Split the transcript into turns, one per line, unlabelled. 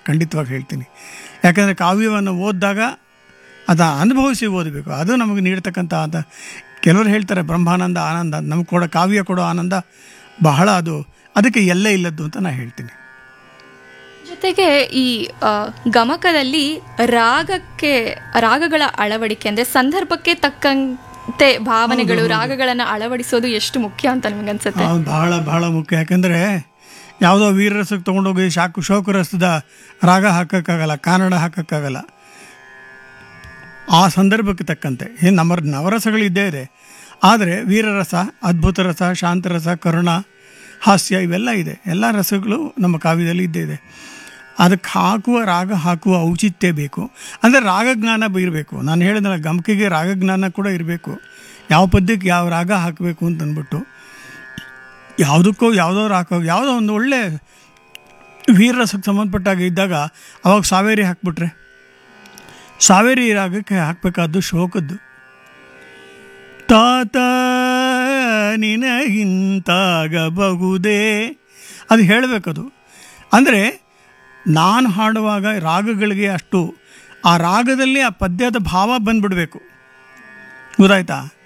ಖಂಡಿತವಾಗಿ ಹೇಳ್ತೀನಿ ಯಾಕಂದರೆ ಕಾವ್ಯವನ್ನು ಓದಿದಾಗ ಅದು ಅನುಭವಿಸಿ ಓದಬೇಕು ಅದು ನಮಗೆ ನೀಡ್ತಕ್ಕಂಥ ಅಂತ ಕೆಲವರು ಹೇಳ್ತಾರೆ ಬ್ರಹ್ಮಾನಂದ ಆನಂದ ನಮ್ಗೆ ಕೊಡೋ ಕಾವ್ಯ ಕೊಡೋ ಆನಂದ ಬಹಳ ಅದು ಅದಕ್ಕೆ ಎಲ್ಲೇ ಇಲ್ಲದ್ದು ಅಂತ ನಾನು ಹೇಳ್ತೀನಿ
ಜೊತೆಗೆ ಈ ಆ, ಗಮಕದಲ್ಲಿ ರಾಗಕ್ಕೆ ರಾಗಗಳ ಅಳವಡಿಕೆ ಅಂದ್ರೆ ಸಂದರ್ಭಕ್ಕೆ ತಕ್ಕಂತೆ ಭಾವನೆಗಳು ರಾಗಗಳನ್ನ ಅಳವಡಿಸೋದು ಎಷ್ಟು ಮುಖ್ಯ ಅಂತ ನಿಮ್ಗನ್ಸುತ್ತೆ
ಅದು ಬಹಳ ಬಹಳ ಮುಖ್ಯ ಯಾಕಂದರೆ ಯಾವುದೋ ವೀರರಸಕ್ಕೆ ತೊಗೊಂಡೋಗಿ ಶಾಕು ಶೋಕರಸದ ರಾಗ ಹಾಕೋಕ್ಕಾಗಲ್ಲ ಕಾನಡ ಹಾಕೋಕ್ಕಾಗಲ್ಲ ಆ ಸಂದರ್ಭಕ್ಕೆ ತಕ್ಕಂತೆ ಏನು ನಮ್ಮ ನವರಸಗಳು ಇದ್ದೇ ಇದೆ ಆದರೆ ವೀರರಸ ಅದ್ಭುತ ರಸ ಶಾಂತರಸ ಕರುಣ ಹಾಸ್ಯ ಇವೆಲ್ಲ ಇದೆ ಎಲ್ಲ ರಸಗಳು ನಮ್ಮ ಕಾವ್ಯದಲ್ಲಿ ಇದ್ದೇ ಇದೆ ಅದಕ್ಕೆ ಹಾಕುವ ರಾಗ ಹಾಕುವ ಔಚಿತ್ಯ ಬೇಕು ಅಂದರೆ ರಾಗಜ್ಞಾನ ಇರಬೇಕು ನಾನು ಹೇಳಿದ್ನಲ್ಲ ಗಮಕಿಗೆ ರಾಗಜ್ಞಾನ ಕೂಡ ಇರಬೇಕು ಯಾವ ಪದ್ಯಕ್ಕೆ ಯಾವ ರಾಗ ಹಾಕಬೇಕು ಅಂತಂದ್ಬಿಟ್ಟು ಯಾವುದಕ್ಕೋ ಯಾವುದೋ ಹಾಕೋ ಯಾವುದೋ ಒಂದು ಒಳ್ಳೆ ವೀರರಸಕ್ಕೆ ಸಂಬಂಧಪಟ್ಟಾಗ ಇದ್ದಾಗ ಅವಾಗ ಸಾವೇರಿ ಹಾಕ್ಬಿಟ್ರೆ ಸಾವೇರಿ ರಾಗಕ್ಕೆ ಹಾಕಬೇಕಾದ್ದು ಶೋಕದ್ದು ತಾತ ನಿನಗಿಂತಾಗಬಹುದೇ ಅದು ಹೇಳಬೇಕದು ಅಂದರೆ ನಾನು ಹಾಡುವಾಗ ರಾಗಗಳಿಗೆ ಅಷ್ಟು ಆ ರಾಗದಲ್ಲಿ ಆ ಪದ್ಯದ ಭಾವ ಬಂದ್ಬಿಡಬೇಕು ಗೊತ್ತಾಯ್ತಾ